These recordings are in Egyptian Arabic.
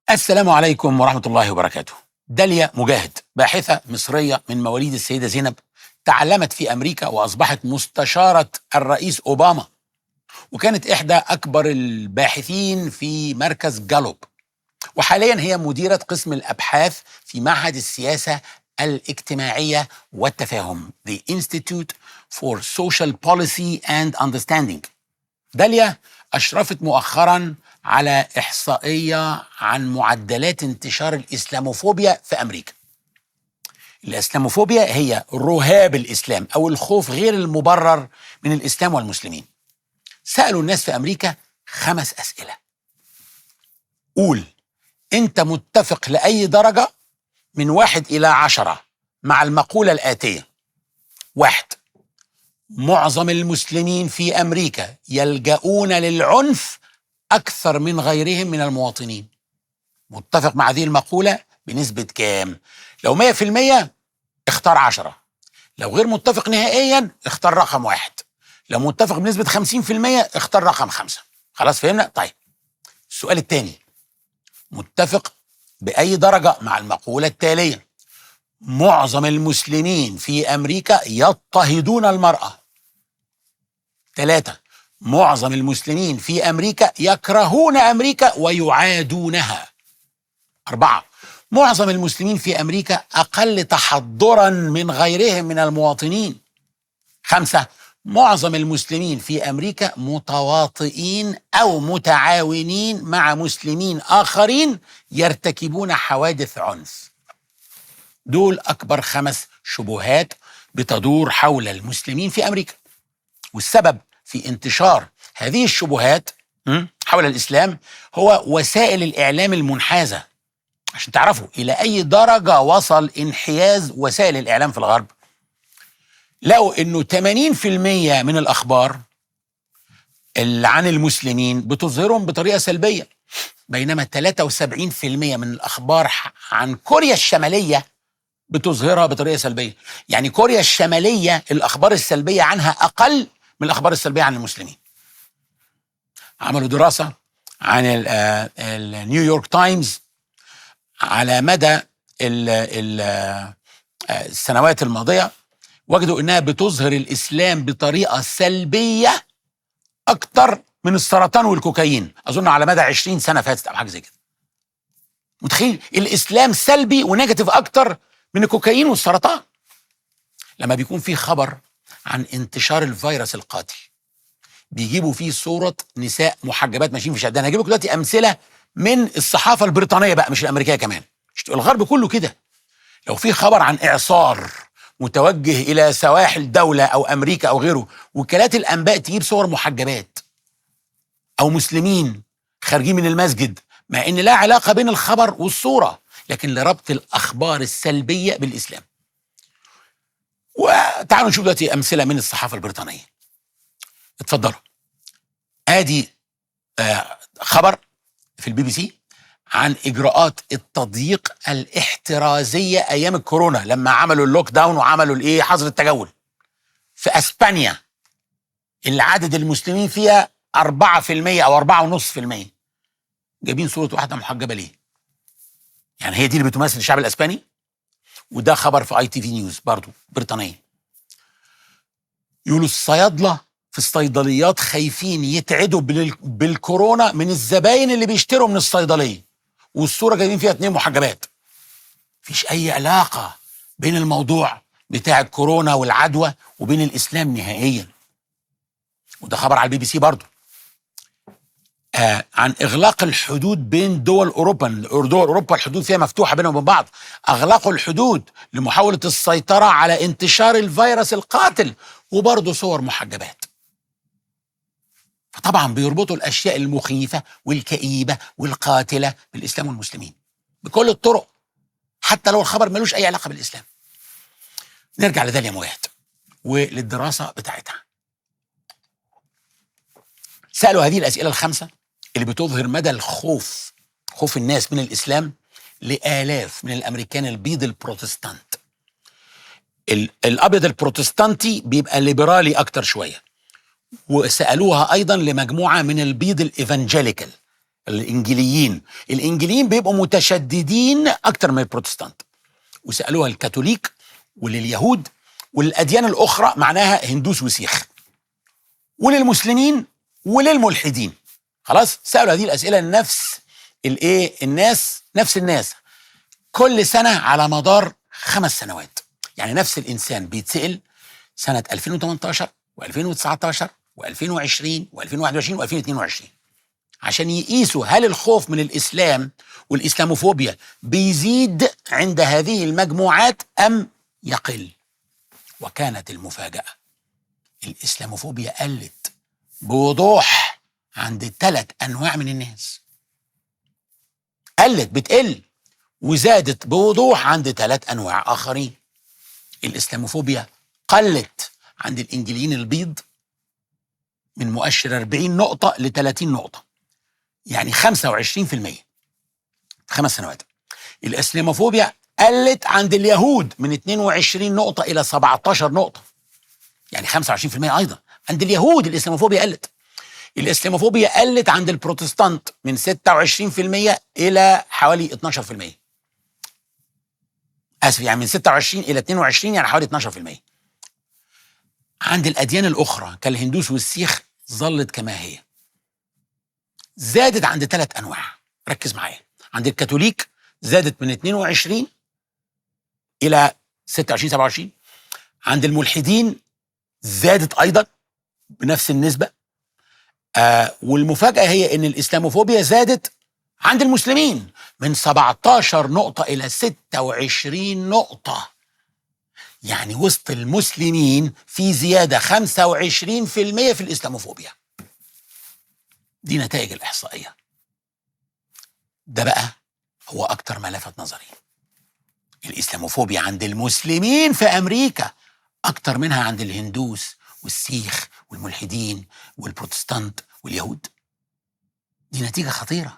السلام عليكم ورحمة الله وبركاته. داليا مجاهد باحثة مصرية من مواليد السيدة زينب تعلمت في أمريكا وأصبحت مستشارة الرئيس أوباما وكانت إحدى أكبر الباحثين في مركز جالوب وحاليا هي مديرة قسم الأبحاث في معهد السياسة الاجتماعية والتفاهم The Institute for Social Policy and Understanding داليا أشرفت مؤخرا على إحصائية عن معدلات انتشار الإسلاموفوبيا في أمريكا الإسلاموفوبيا هي رهاب الإسلام أو الخوف غير المبرر من الإسلام والمسلمين سألوا الناس في أمريكا خمس أسئلة قول أنت متفق لأي درجة من واحد إلى عشرة مع المقولة الآتية واحد معظم المسلمين في أمريكا يلجؤون للعنف أكثر من غيرهم من المواطنين متفق مع هذه المقولة بنسبة كام؟ لو 100% اختار 10 لو غير متفق نهائيا اختار رقم واحد لو متفق بنسبة 50% اختار رقم خمسة خلاص فهمنا؟ طيب السؤال الثاني متفق بأي درجة مع المقولة التالية معظم المسلمين في أمريكا يضطهدون المرأة ثلاثة معظم المسلمين في أمريكا يكرهون أمريكا ويعادونها أربعة معظم المسلمين في أمريكا أقل تحضرا من غيرهم من المواطنين خمسة معظم المسلمين في أمريكا متواطئين أو متعاونين مع مسلمين آخرين يرتكبون حوادث عنف دول أكبر خمس شبهات بتدور حول المسلمين في أمريكا والسبب في انتشار هذه الشبهات م، حول الإسلام هو وسائل الإعلام المنحازة عشان تعرفوا إلى أي درجة وصل انحياز وسائل الإعلام في الغرب لقوا انه 80% من الاخبار اللي عن المسلمين بتظهرهم بطريقه سلبيه بينما 73% من الاخبار ح- عن كوريا الشماليه بتظهرها بطريقه سلبيه يعني كوريا الشماليه الاخبار السلبيه عنها اقل من الاخبار السلبيه عن المسلمين عملوا دراسه عن ال- آه، النيويورك تايمز على مدى ال- ال- آه، السنوات الماضيه وجدوا انها بتظهر الاسلام بطريقه سلبيه اكتر من السرطان والكوكايين اظن على مدى 20 سنه فاتت او حاجه زي كده متخيل الاسلام سلبي ونيجاتيف اكتر من الكوكايين والسرطان لما بيكون في خبر عن انتشار الفيروس القاتل بيجيبوا فيه صوره نساء محجبات ماشيين في شقه انا هجيب لكم دلوقتي امثله من الصحافه البريطانيه بقى مش الامريكيه كمان الغرب كله كده لو في خبر عن اعصار متوجه الى سواحل دوله او امريكا او غيره وكالات الانباء تجيب صور محجبات او مسلمين خارجين من المسجد مع ان لا علاقه بين الخبر والصوره لكن لربط الاخبار السلبيه بالاسلام وتعالوا نشوف دلوقتي امثله من الصحافه البريطانيه اتفضلوا ادي آه خبر في البي بي سي عن اجراءات التضييق الاحترازيه ايام الكورونا لما عملوا اللوك داون وعملوا الايه حظر التجول في اسبانيا اللي عدد المسلمين فيها 4% او 4.5% جايبين صوره واحده محجبه ليه؟ يعني هي دي اللي بتمثل الشعب الاسباني وده خبر في اي تي في نيوز برضو بريطانيه يقولوا الصيادله في الصيدليات خايفين يتعدوا بال- بالكورونا من الزباين اللي بيشتروا من الصيدليه والصوره جايبين فيها اتنين محجبات مفيش اي علاقه بين الموضوع بتاع الكورونا والعدوى وبين الاسلام نهائيا وده خبر على البي بي سي برضه آه عن اغلاق الحدود بين دول اوروبا دول اوروبا الحدود فيها مفتوحه بينهم وبين بعض اغلقوا الحدود لمحاوله السيطره على انتشار الفيروس القاتل وبرضه صور محجبات فطبعا بيربطوا الاشياء المخيفه والكئيبه والقاتله بالاسلام والمسلمين بكل الطرق حتى لو الخبر ملوش اي علاقه بالاسلام نرجع لداليا مجاهد وللدراسه بتاعتها سالوا هذه الاسئله الخمسه اللي بتظهر مدى الخوف خوف الناس من الاسلام لالاف من الامريكان البيض البروتستانت ال- الابيض البروتستانتي بيبقى ليبرالي اكتر شويه وسالوها ايضا لمجموعه من البيض الايفانجيليكال الانجيليين الانجيليين بيبقوا متشددين اكتر من البروتستانت وسالوها الكاثوليك ولليهود والاديان الاخرى معناها هندوس وسيخ وللمسلمين وللملحدين خلاص سالوا هذه الاسئله لنفس الايه الناس نفس الناس كل سنه على مدار خمس سنوات يعني نفس الانسان بيتسال سنه 2018 و2019 و2020 و2021 و2022 عشان يقيسوا هل الخوف من الاسلام والاسلاموفوبيا بيزيد عند هذه المجموعات ام يقل وكانت المفاجاه الاسلاموفوبيا قلت بوضوح عند ثلاث انواع من الناس قلت بتقل وزادت بوضوح عند ثلاث انواع اخرين الاسلاموفوبيا قلت عند الانجليين البيض من مؤشر 40 نقطة ل 30 نقطة يعني 25% في خمس سنوات الاسلاموفوبيا قلت عند اليهود من 22 نقطة إلى 17 نقطة يعني 25% أيضا عند اليهود الاسلاموفوبيا قلت الاسلاموفوبيا قلت عند البروتستانت من 26% إلى حوالي 12% اسف يعني من 26 الى 22 يعني حوالي 12% عند الاديان الاخرى كالهندوس والسيخ ظلت كما هي زادت عند ثلاث انواع ركز معايا عند الكاثوليك زادت من 22 الى 26 27 عند الملحدين زادت ايضا بنفس النسبه آه والمفاجاه هي ان الاسلاموفوبيا زادت عند المسلمين من 17 نقطة إلى 26 نقطة يعني وسط المسلمين في زيادة 25% في الإسلاموفوبيا دي نتائج الإحصائية ده بقى هو أكتر ما لفت نظري الإسلاموفوبيا عند المسلمين في أمريكا أكتر منها عند الهندوس والسيخ والملحدين والبروتستانت واليهود دي نتيجة خطيرة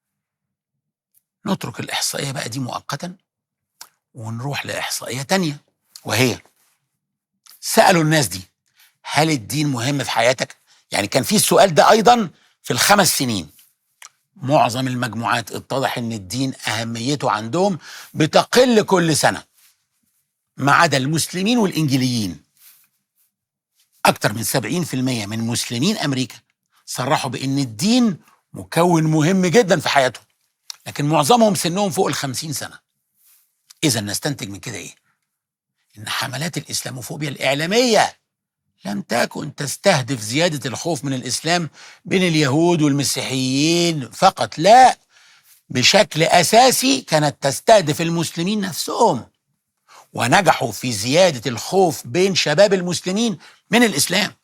نترك الإحصائية بقى دي مؤقتا ونروح لإحصائية تانية وهي سألوا الناس دي هل الدين مهم في حياتك؟ يعني كان في السؤال ده أيضا في الخمس سنين معظم المجموعات اتضح ان الدين اهميته عندهم بتقل كل سنه ما عدا المسلمين والانجليين اكثر من 70% من مسلمين امريكا صرحوا بان الدين مكون مهم جدا في حياتهم لكن معظمهم سنهم فوق الخمسين سنة إذا نستنتج من كده إيه؟ إن حملات الإسلاموفوبيا الإعلامية لم تكن تستهدف زيادة الخوف من الإسلام بين اليهود والمسيحيين فقط لا بشكل أساسي كانت تستهدف المسلمين نفسهم ونجحوا في زيادة الخوف بين شباب المسلمين من الإسلام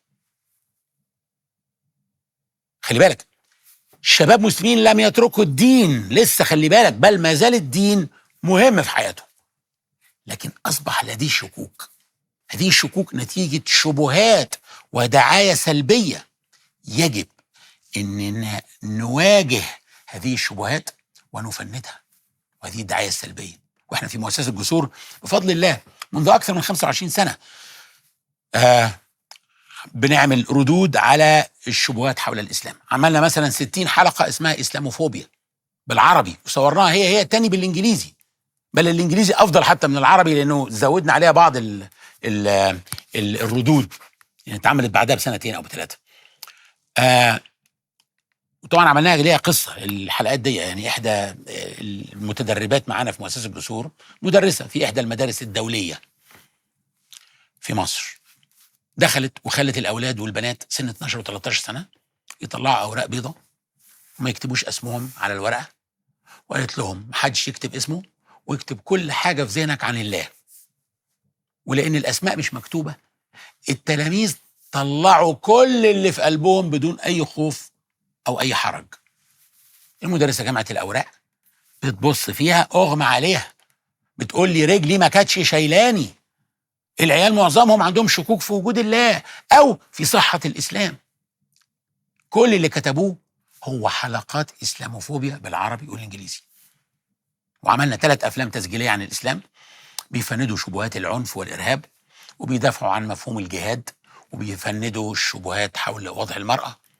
خلي بالك شباب مسلمين لم يتركوا الدين لسه خلي بالك بل ما زال الدين مهم في حياتهم لكن أصبح لديه شكوك هذه الشكوك نتيجة شبهات ودعاية سلبية يجب أن نواجه هذه الشبهات ونفندها وهذه الدعاية السلبية واحنا في مؤسسة الجسور بفضل الله منذ أكثر من 25 سنة آه بنعمل ردود على الشبهات حول الاسلام عملنا مثلا 60 حلقه اسمها اسلاموفوبيا بالعربي وصورناها هي هي تاني بالانجليزي بل الانجليزي افضل حتى من العربي لانه زودنا عليها بعض ال ال ال الردود يعني اتعملت بعدها بسنتين او بثلاثه آه وطبعا عملناها ليها قصه الحلقات دي يعني احدى المتدربات معانا في مؤسسه الجسور مدرسه في احدى المدارس الدوليه في مصر دخلت وخلت الاولاد والبنات سن 12 و13 سنه يطلعوا اوراق بيضة وما يكتبوش اسمهم على الورقه وقالت لهم محدش يكتب اسمه ويكتب كل حاجه في ذهنك عن الله ولان الاسماء مش مكتوبه التلاميذ طلعوا كل اللي في قلبهم بدون اي خوف او اي حرج المدرسه جمعت الاوراق بتبص فيها اغمى عليها بتقول لي رجلي ما كانتش شايلاني العيال معظمهم عندهم شكوك في وجود الله او في صحه الاسلام كل اللي كتبوه هو حلقات اسلاموفوبيا بالعربي والانجليزي وعملنا ثلاث افلام تسجيليه عن الاسلام بيفندوا شبهات العنف والارهاب وبيدافعوا عن مفهوم الجهاد وبيفندوا الشبهات حول وضع المراه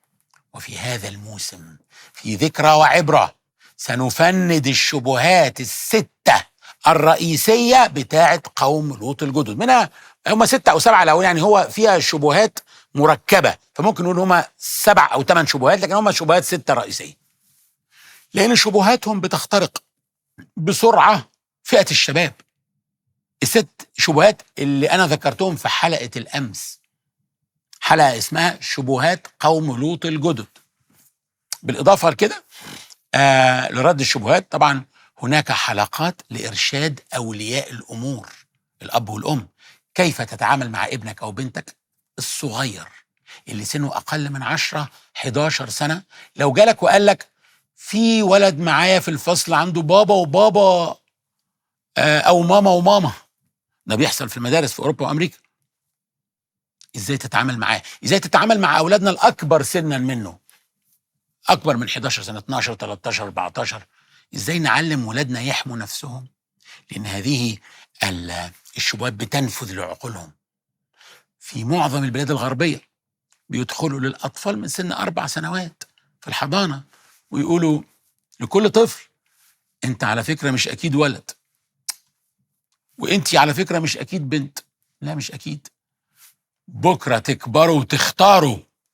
وفي هذا الموسم في ذكرى وعبرة سنفند الشبهات الستة الرئيسية بتاعة قوم لوط الجدد منها هم ستة أو سبعة الأول يعني هو فيها شبهات مركبة فممكن نقول هم سبع أو ثمان شبهات لكن هم شبهات ستة رئيسية لأن شبهاتهم بتخترق بسرعة فئة الشباب الست شبهات اللي أنا ذكرتهم في حلقة الأمس حلقة اسمها شبهات قوم لوط الجدد بالإضافة لكده آه لرد الشبهات طبعا هناك حلقات لإرشاد أولياء الأمور الأب والأم كيف تتعامل مع ابنك أو بنتك الصغير اللي سنه أقل من 10 11 سنة لو جالك وقال لك في ولد معايا في الفصل عنده بابا وبابا آه أو ماما وماما ده بيحصل في المدارس في أوروبا وأمريكا ازاي تتعامل معاه ازاي تتعامل مع اولادنا الاكبر سنا منه اكبر من 11 سنه 12 13 14 ازاي نعلم ولادنا يحموا نفسهم لان هذه الشبهات بتنفذ لعقولهم في معظم البلاد الغربيه بيدخلوا للاطفال من سن اربع سنوات في الحضانه ويقولوا لكل طفل انت على فكره مش اكيد ولد وانت على فكره مش اكيد بنت لا مش اكيد بكره تكبروا وتختاروا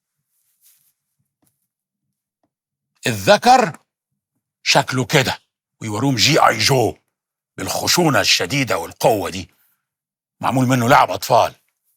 الذكر شكله كده ويوروهم جي اي جو بالخشونه الشديده والقوه دي معمول منه لعب اطفال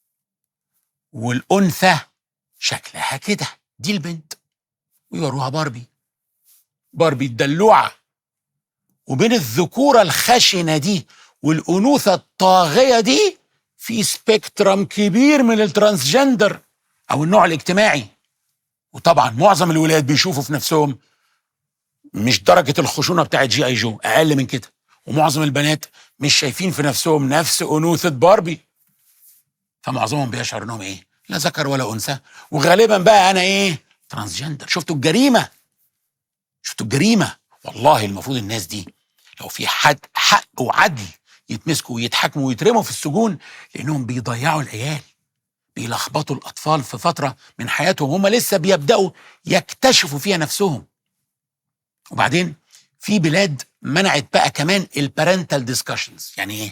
والانثى شكلها كده دي البنت ويوروها باربي باربي الدلوعه وبين الذكوره الخشنه دي والانوثه الطاغيه دي في سبيكترم كبير من الترانسجندر او النوع الاجتماعي وطبعا معظم الولاد بيشوفوا في نفسهم مش درجة الخشونة بتاعت جي اي جو اقل من كده ومعظم البنات مش شايفين في نفسهم نفس انوثة باربي فمعظمهم بيشعر انهم ايه لا ذكر ولا انثى وغالبا بقى انا ايه ترانسجندر شفتوا الجريمة شفتوا الجريمة والله المفروض الناس دي لو في حد حق وعدل يتمسكوا ويتحاكموا ويترموا في السجون لانهم بيضيعوا العيال بيلخبطوا الاطفال في فتره من حياتهم هم لسه بيبداوا يكتشفوا فيها نفسهم وبعدين في بلاد منعت بقى كمان البارنتال ديسكشنز يعني ايه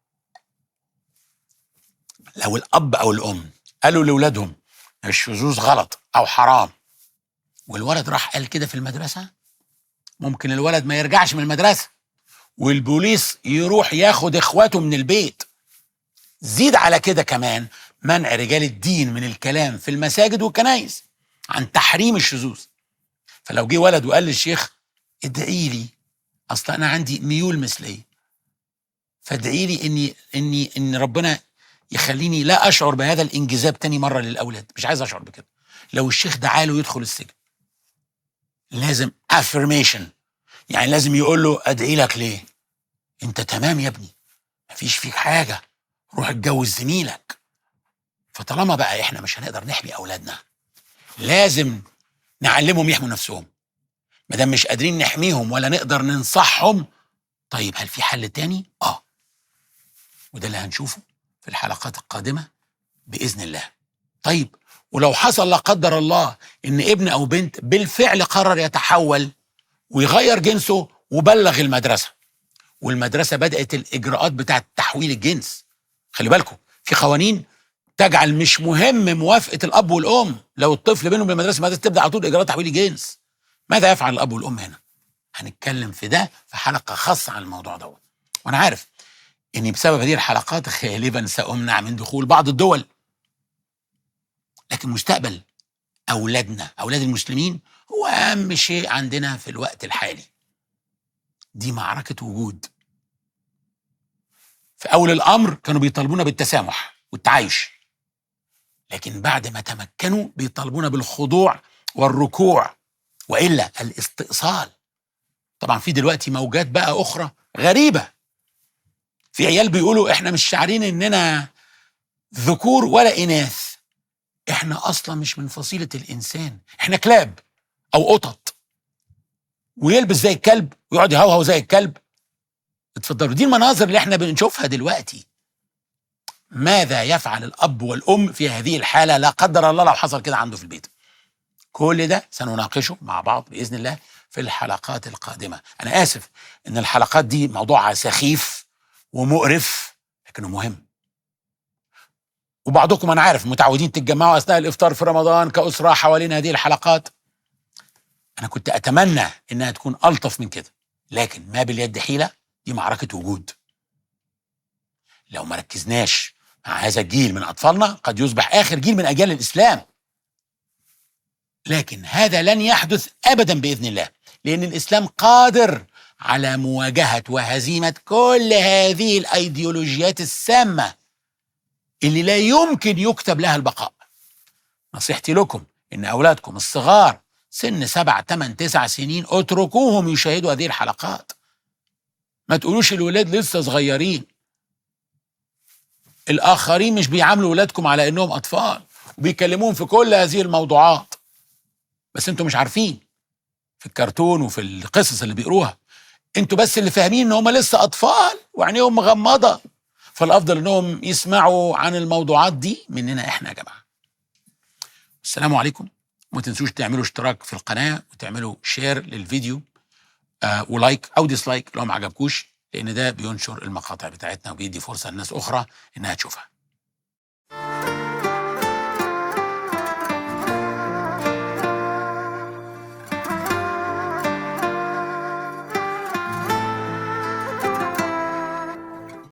لو الاب او الام قالوا لاولادهم الشذوذ غلط او حرام والولد راح قال كده في المدرسه ممكن الولد ما يرجعش من المدرسه والبوليس يروح ياخد اخواته من البيت زيد على كده كمان منع رجال الدين من الكلام في المساجد والكنايس عن تحريم الشذوذ فلو جه ولد وقال للشيخ ادعي لي اصل انا عندي ميول مثليه فادعي لي اني اني ان ربنا يخليني لا اشعر بهذا الانجذاب تاني مره للاولاد مش عايز اشعر بكده لو الشيخ دعا له يدخل السجن لازم affirmation يعني لازم يقول له ادعي لك ليه انت تمام يا ابني مفيش فيك حاجه روح اتجوز زميلك فطالما بقى احنا مش هنقدر نحمي اولادنا لازم نعلمهم يحموا نفسهم ما دام مش قادرين نحميهم ولا نقدر ننصحهم طيب هل في حل تاني اه وده اللي هنشوفه في الحلقات القادمه باذن الله طيب ولو حصل لا قدر الله ان ابن او بنت بالفعل قرر يتحول ويغير جنسه وبلغ المدرسه والمدرسه بدات الاجراءات بتاعه تحويل الجنس خلي بالكم في قوانين تجعل مش مهم موافقه الاب والام لو الطفل بينهم بالمدرسه المدرسه تبدا على طول اجراءات تحويل الجنس ماذا يفعل الاب والام هنا هنتكلم في ده في حلقه خاصه عن الموضوع دوت وانا عارف اني بسبب هذه الحلقات غالبا سامنع من دخول بعض الدول لكن مستقبل اولادنا اولاد المسلمين هو اهم شيء عندنا في الوقت الحالي دي معركه وجود في اول الامر كانوا بيطالبونا بالتسامح والتعايش لكن بعد ما تمكنوا بيطالبونا بالخضوع والركوع والا الاستئصال طبعا في دلوقتي موجات بقى اخرى غريبه في عيال بيقولوا احنا مش شاعرين اننا ذكور ولا اناث احنا اصلا مش من فصيله الانسان احنا كلاب او قطط ويلبس زي الكلب ويقعد يهوهو زي الكلب اتفضلوا دي المناظر اللي احنا بنشوفها دلوقتي ماذا يفعل الاب والام في هذه الحاله لا قدر الله لو حصل كده عنده في البيت كل ده سنناقشه مع بعض باذن الله في الحلقات القادمه انا اسف ان الحلقات دي موضوعها سخيف ومقرف لكنه مهم وبعضكم انا عارف متعودين تتجمعوا اثناء الافطار في رمضان كاسره حوالين هذه الحلقات انا كنت اتمنى انها تكون الطف من كده لكن ما باليد حيله دي معركه وجود لو ما ركزناش مع هذا الجيل من اطفالنا قد يصبح اخر جيل من اجيال الاسلام لكن هذا لن يحدث ابدا باذن الله لان الاسلام قادر على مواجهه وهزيمه كل هذه الايديولوجيات السامه اللي لا يمكن يكتب لها البقاء نصيحتي لكم ان اولادكم الصغار سن سبع ثمان تسع سنين اتركوهم يشاهدوا هذه الحلقات ما تقولوش الولاد لسه صغيرين الاخرين مش بيعاملوا ولادكم على انهم اطفال وبيكلموهم في كل هذه الموضوعات بس انتوا مش عارفين في الكرتون وفي القصص اللي بيقروها انتوا بس اللي فاهمين ان هم لسه اطفال وعينيهم مغمضه فالافضل انهم يسمعوا عن الموضوعات دي مننا احنا يا جماعه السلام عليكم وما تنسوش تعملوا اشتراك في القناه وتعملوا شير للفيديو آه ولايك او ديسلايك لو ما عجبكوش لان ده بينشر المقاطع بتاعتنا وبيدي فرصه لناس اخرى انها تشوفها